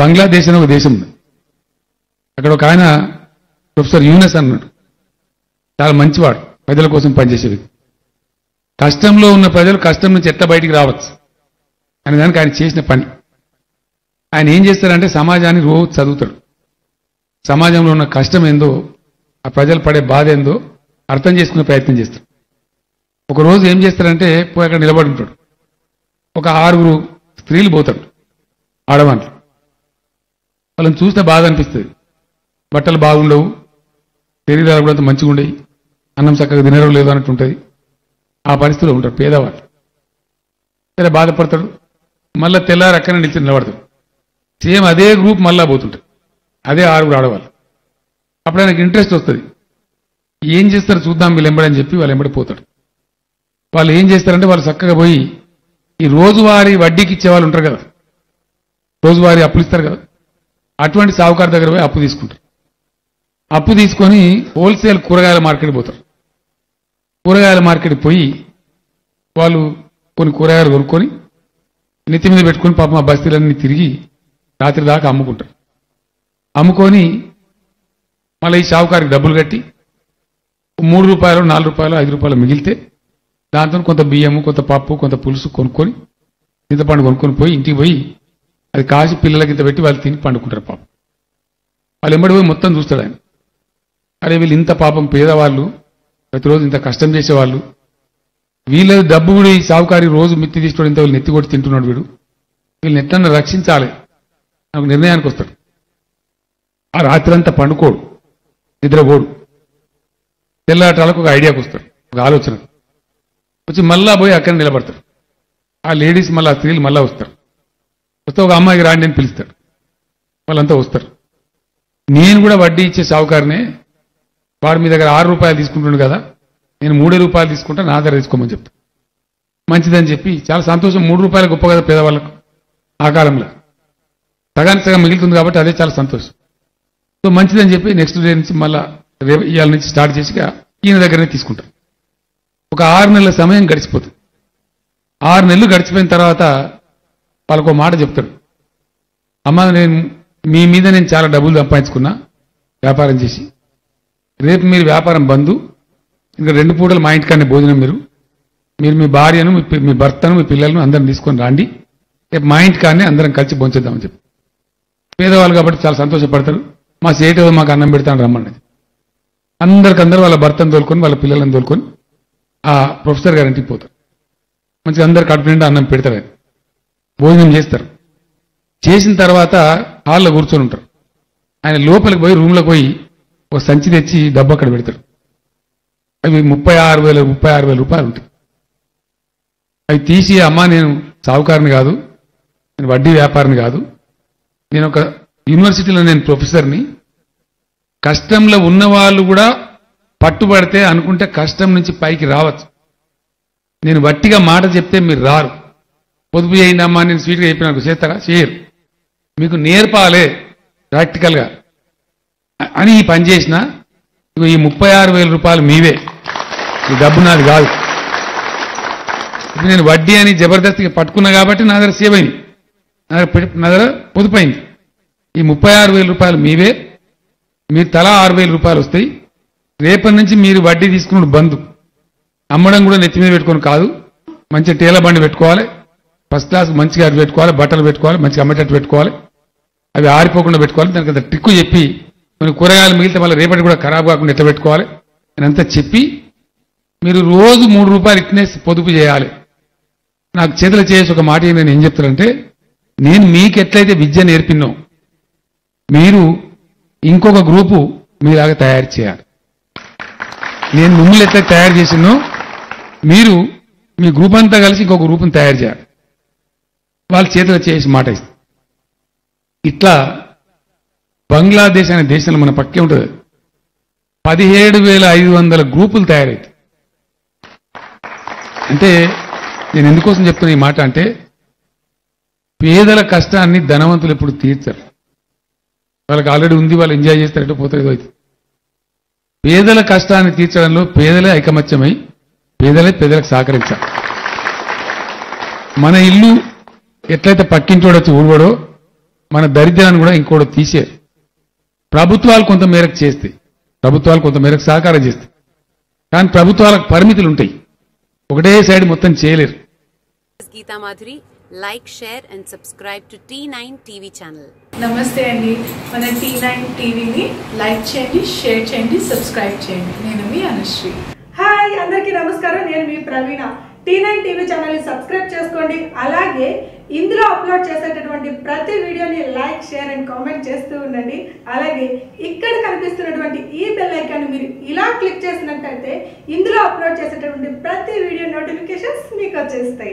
బంగ్లాదేశ్ అనే ఒక దేశం ఉంది అక్కడ ఒక ఆయన ప్రొఫెసర్ యూనస్ అన్నాడు చాలా మంచివాడు ప్రజల కోసం పనిచేసే వ్యక్తి కష్టంలో ఉన్న ప్రజలు కష్టం నుంచి ఎట్లా బయటికి రావచ్చు అనే దానికి ఆయన చేసిన పని ఆయన ఏం చేస్తారంటే సమాజాన్ని రోజు చదువుతాడు సమాజంలో ఉన్న కష్టం ఏందో ఆ ప్రజలు పడే బాధ ఏందో అర్థం చేసుకునే ప్రయత్నం చేస్తాడు ఒక రోజు ఏం చేస్తారంటే పోయి అక్కడ నిలబడి ఉంటాడు ఒక ఆరుగురు స్త్రీలు పోతాడు ఆడవాళ్ళు వాళ్ళని చూస్తే బాధ అనిపిస్తుంది బట్టలు బాగుండవు శరీరాలు కూడా అంత మంచిగా ఉండవు అన్నం చక్కగా తినడం లేదు అన్నట్టు ఉంటుంది ఆ పరిస్థితిలో ఉంటారు పేదవాళ్ళు సరే బాధపడతాడు మళ్ళీ తెల్లారి అక్కనే నిలిచి నిలబడతాడు సేమ్ అదే గ్రూప్ మళ్ళా పోతుంటాడు అదే ఆరుగురు ఆడవాళ్ళు అప్పుడు ఆయనకి ఇంట్రెస్ట్ వస్తుంది ఏం చేస్తారు చూద్దాం వీళ్ళు ఎంబడని చెప్పి వాళ్ళు ఎంబడి పోతాడు వాళ్ళు ఏం చేస్తారంటే వాళ్ళు చక్కగా పోయి ఈ రోజువారీ వడ్డీకి ఇచ్చే వాళ్ళు ఉంటారు కదా రోజువారీ అప్పులు ఇస్తారు కదా అటువంటి సావుకారు దగ్గర పోయి అప్పు తీసుకుంటారు అప్పు తీసుకొని హోల్సేల్ కూరగాయల మార్కెట్ పోతారు కూరగాయల మార్కెట్ పోయి వాళ్ళు కొన్ని కూరగాయలు కొనుక్కొని నెత్తి మీద పెట్టుకొని పాపం ఆ బస్తీలన్నీ తిరిగి రాత్రి దాకా అమ్ముకుంటారు అమ్ముకొని మళ్ళీ ఈ షావుకారికి డబ్బులు కట్టి మూడు రూపాయలు నాలుగు రూపాయలు ఐదు రూపాయలు మిగిలితే దాంతో కొంత బియ్యము కొంత పప్పు కొంత పులుసు కొనుక్కొని చింతపండు కొనుక్కొని పోయి ఇంటికి పోయి అది కాసి పిల్లలకి ఇంత పెట్టి వాళ్ళు తిని పండుకుంటారు పాపం వాళ్ళు ఎంబడి పోయి మొత్తం చూస్తాడు ఆయన అరే వీళ్ళు ఇంత పాపం పేదవాళ్ళు ప్రతిరోజు ఇంత కష్టం చేసేవాళ్ళు వీళ్ళ డబ్బు కూడా ఈ సావుకారి రోజు మిత్తి తీసుకోవడం ఇంత వీళ్ళు నెత్తి కొట్టి తింటున్నాడు వీడు వీళ్ళని ఎట్లన్నా రక్షించాలి నాకు నిర్ణయానికి వస్తాడు ఆ రాత్రి అంతా పండుకోడు నిద్రపోడు తెల్లాటాలకు ఒక ఐడియాకి వస్తాడు ఒక ఆలోచన వచ్చి మళ్ళా పోయి అక్కడ నిలబడతాడు ఆ లేడీస్ మళ్ళీ ఆ స్త్రీలు మళ్ళా వస్తారు వస్తే ఒక అమ్మాయికి రాండి అని పిలుస్తాడు వాళ్ళంతా వస్తారు నేను కూడా వడ్డీ ఇచ్చే సావుకారినే వాడు మీ దగ్గర ఆరు రూపాయలు తీసుకుంటుండు కదా నేను మూడే రూపాయలు తీసుకుంటా నా దగ్గర తీసుకోమని చెప్తా మంచిదని చెప్పి చాలా సంతోషం మూడు రూపాయలు గొప్ప కదా పేదవాళ్ళకు ఆ కాలంలో సగానికి సగం మిగులుతుంది కాబట్టి అదే చాలా సంతోషం సో మంచిదని చెప్పి నెక్స్ట్ డే నుంచి మళ్ళా రేపు ఇవాళ నుంచి స్టార్ట్ చేసి ఇక ఈయన దగ్గరనే తీసుకుంటాం ఒక ఆరు నెలల సమయం గడిచిపోతుంది ఆరు నెలలు గడిచిపోయిన తర్వాత వాళ్ళకు ఒక మాట చెప్తాడు అమ్మ నేను మీ మీద నేను చాలా డబ్బులు సంపాదించుకున్నా వ్యాపారం చేసి రేపు మీరు వ్యాపారం బంధు ఇంకా రెండు పూటలు మా ఇంటికానే భోజనం మీరు మీరు మీ భార్యను మీ పి- మీ భర్తను మీ పిల్లలను అందరం తీసుకొని రండి రేపు మా ఇంటికానే అందరం కలిసి భోంచేద్దామని చెప్పి పేదవాళ్ళు కాబట్టి చాలా సంతోషపడతారు మా సేటు మాకు అన్నం పెడతాను రమ్మన్నది అందరికందరూ వాళ్ళ భర్తను తోలుకొని వాళ్ళ పిల్లలను తోలుకొని ఆ ప్రొఫెసర్ గారి ఇంటికి పోతారు మంచిగా అందరు కడుపు నిండా అన్నం పెడతారు ఆయన. భోజనం చేస్తారు చేసిన తర్వాత హాల్లో కూర్చొని ఉంటారు ఆయన లోపలికి పోయి రూమ్లోకి పోయి ఒక సంచి తెచ్చి డబ్బు అక్కడ పెడతాడు అవి ముప్పై ఆరు వేల ముప్పై ఆరు వేల రూపాయలు ఉంటాయి అవి తీసి అమ్మా నేను సావుకారిని కాదు నేను వడ్డీ వ్యాపారిని కాదు నేను ఒక యూనివర్సిటీలో నేను ప్రొఫెసర్ని కష్టంలో ఉన్న వాళ్ళు కూడా పట్టుబడితే అనుకుంటే కష్టం నుంచి పైకి రావచ్చు నేను వట్టిగా మాట చెప్తే మీరు రారు పొదుపు చేయండి అమ్మా నేను స్వీట్గా చెప్పిన చేస్తారా చేయరు మీకు నేర్పాలే ప్రాక్టికల్గా అ- అని ఈ పని చేసిన ఇగో ఈ ముప్పై ఆరు వేల రూపాయలు మీవే ఈ డబ్బు నాది కాదు ఇప్పుడు నేను వడ్డీ అని జబర్దస్తిగా పట్టుకున్నా కాబట్టి నా దగ్గర సేవ్ అయింది నా దగ్గర పె- నా దగ్గర పొదుపైంది ఈ ముప్పై ఆరు వేల రూపాయలు మీవే మీరు తలా ఆరు వేల రూపాయలు వస్తాయి రేపటి నుంచి మీరు వడ్డీ తీసుకున్న బంధు అమ్మడం కూడా నెత్తి మీద పెట్టుకొని కాదు మంచి టేల బండి పెట్టుకోవాలి ఫస్ట్ క్లాస్ మంచిగా అవి పెట్టుకోవాలి బట్టలు పెట్టుకోవాలి మంచిగా అమ్మేటట్టు పెట్టుకోవాలి అవి ఆరిపోకుండా పెట్టుకోవాలి దానికి అంత ట్రిక్కు చెప్పి కొన్ని కూరగాయలు మిగిలితే మళ్ళీ రేపటి కూడా ఖరాబ్ కాకుండా ఎట్లా పెట్టుకోవాలి అని అంతా చెప్పి మీరు రోజు మూడు రూపాయలు ఇట్నే పొదుపు చేయాలి నాకు చేతులు చేసి ఒక మాట నేను ఏం చెప్తానంటే నేను మీకు ఎట్లయితే విద్య నేర్పినో మీరు ఇంకొక గ్రూపు మీలాగా తయారు చేయాలి నేను మిమ్మల్ని ఎట్లా తయారు చేసినో మీరు మీ గ్రూప్ అంతా కలిసి ఇంకొక గ్రూప్ని తయారు చేయాలి వాళ్ళ చేతిలో చేసి మాట ఇస్తారు ఇట్లా బంగ్లాదేశ్ అనే దేశంలో మన పక్కే ఉంటుంది పదిహేడు వేల ఐదు వందల గ్రూపులు తయారైతాయి అంటే నేను ఎందుకోసం చెప్తున్నా ఈ మాట అంటే పేదల కష్టాన్ని ధనవంతులు ఎప్పుడు తీర్చరు వాళ్ళకి ఆల్రెడీ ఉంది వాళ్ళు ఎంజాయ్ చేస్తారంటే పోతారు ఏదో అవుతుంది. పేదల కష్టాన్ని తీర్చడంలో పేదలే ఐకమత్యమై పేదలే పేదలకు సహకరించాలి మన ఇల్లు ఎట్లయితే పక్కింటోడు వచ్చి ఊడవడో మన దరిద్రాన్ని కూడా ఇంకోటి తీసేరు ప్రభుత్వాలు కొంత మేరకు చేస్తాయి ప్రభుత్వాలు కొంత మేరకు సహకారం చేస్తాయి కానీ ప్రభుత్వాలకు పరిమితులు ఉంటాయి ఒకటే సైడ్ మొత్తం చేయలేరు is Geeta Madhuri. Like, share, and subscribe to T9 TV channel. నమస్తే అండి మన టీ నైన్ టీవీని లైక్ చేయండి షేర్ చేయండి సబ్స్క్రైబ్ చేయండి నేను మీ అనుశ్రీ హాయ్ అందరికీ నమస్కారం నేను మీ ప్రవీణ టీ నైన్ టీవీ ఛానల్ని సబ్స్క్రైబ్ చేసుకోండి అలాగే ఇందులో అప్లోడ్ చేసేటటువంటి ప్రతి వీడియోని లైక్ షేర్ అండ్ కామెంట్ చేస్తూ ఉండండి అలాగే ఇక్కడ కనిపిస్తున్నటువంటి ఈ బెల్ ఐకాన్ మీరు ఇలా క్లిక్ చేసినట్టయితే ఇందులో అప్లోడ్ చేసేటటువంటి ప్రతి వీడియో నోటిఫికేషన్స్ మీకు వచ్చేస్తాయి